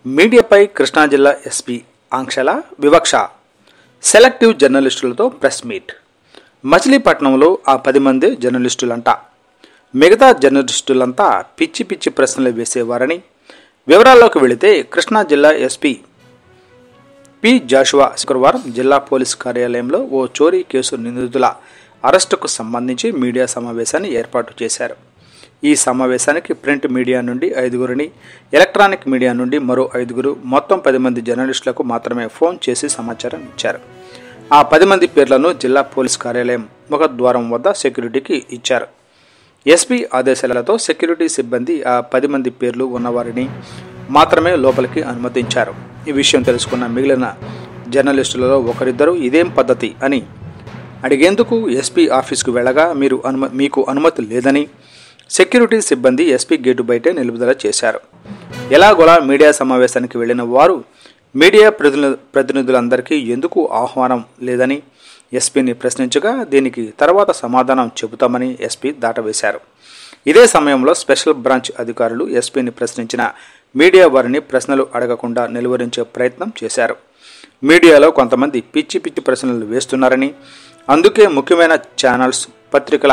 మీడియాపై కృష్ణా జిల్లా ఎస్పీ ఆంక్షల వివక్ష సెలెక్టివ్ జర్నలిస్టులతో ప్రెస్ మీట్ మచిలీపట్నంలో ఆ పది మంది జర్నలిస్టులంట మిగతా జర్నలిస్టులంతా పిచ్చి పిచ్చి ప్రశ్నలు వేసేవారని వివరాల్లోకి వెళితే కృష్ణా జిల్లా ఎస్పీ పి జాషువా శుక్రవారం జిల్లా పోలీస్ కార్యాలయంలో ఓ చోరీ కేసు నిందితుల అరెస్టుకు సంబంధించి మీడియా సమావేశాన్ని ఏర్పాటు చేశారు ఈ సమావేశానికి ప్రింట్ మీడియా నుండి ఐదుగురిని ఎలక్ట్రానిక్ మీడియా నుండి మరో ఐదుగురు మొత్తం పది మంది జర్నలిస్టులకు మాత్రమే ఫోన్ చేసి సమాచారం ఇచ్చారు ఆ పది మంది పేర్లను జిల్లా పోలీస్ కార్యాలయం ముఖద్వారం వద్ద సెక్యూరిటీకి ఇచ్చారు ఎస్పీ ఆదేశాలతో సెక్యూరిటీ సిబ్బంది ఆ పది మంది పేర్లు ఉన్నవారిని మాత్రమే లోపలికి అనుమతించారు ఈ విషయం తెలుసుకున్న మిగిలిన జర్నలిస్టులలో ఒకరిద్దరు ఇదేం పద్ధతి అని అడిగేందుకు ఎస్పీ ఆఫీస్కు వెళ్ళగా మీరు అనుమ మీకు అనుమతి లేదని సెక్యూరిటీ సిబ్బంది ఎస్పీ గేటు బయటే నిలుపుదల చేశారు ఎలాగోలా మీడియా సమావేశానికి వెళ్లిన వారు మీడియా ప్రతినిధు ప్రతినిధులందరికీ ఎందుకు ఆహ్వానం లేదని ఎస్పీని ప్రశ్నించగా దీనికి తర్వాత సమాధానం చెబుతామని ఎస్పీ దాటవేశారు ఇదే సమయంలో స్పెషల్ బ్రాంచ్ అధికారులు ఎస్పీని ప్రశ్నించిన మీడియా వారిని ప్రశ్నలు అడగకుండా నిలువరించే ప్రయత్నం చేశారు మీడియాలో కొంతమంది పిచ్చి పిచ్చి ప్రశ్నలు వేస్తున్నారని అందుకే ముఖ్యమైన ఛానల్స్ పత్రికల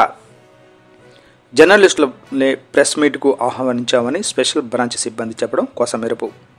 జర్నలిస్టులనే ప్రెస్ మీట్కు ఆహ్వానించామని స్పెషల్ బ్రాంచ్ సిబ్బంది చెప్పడం కొసమెరుపు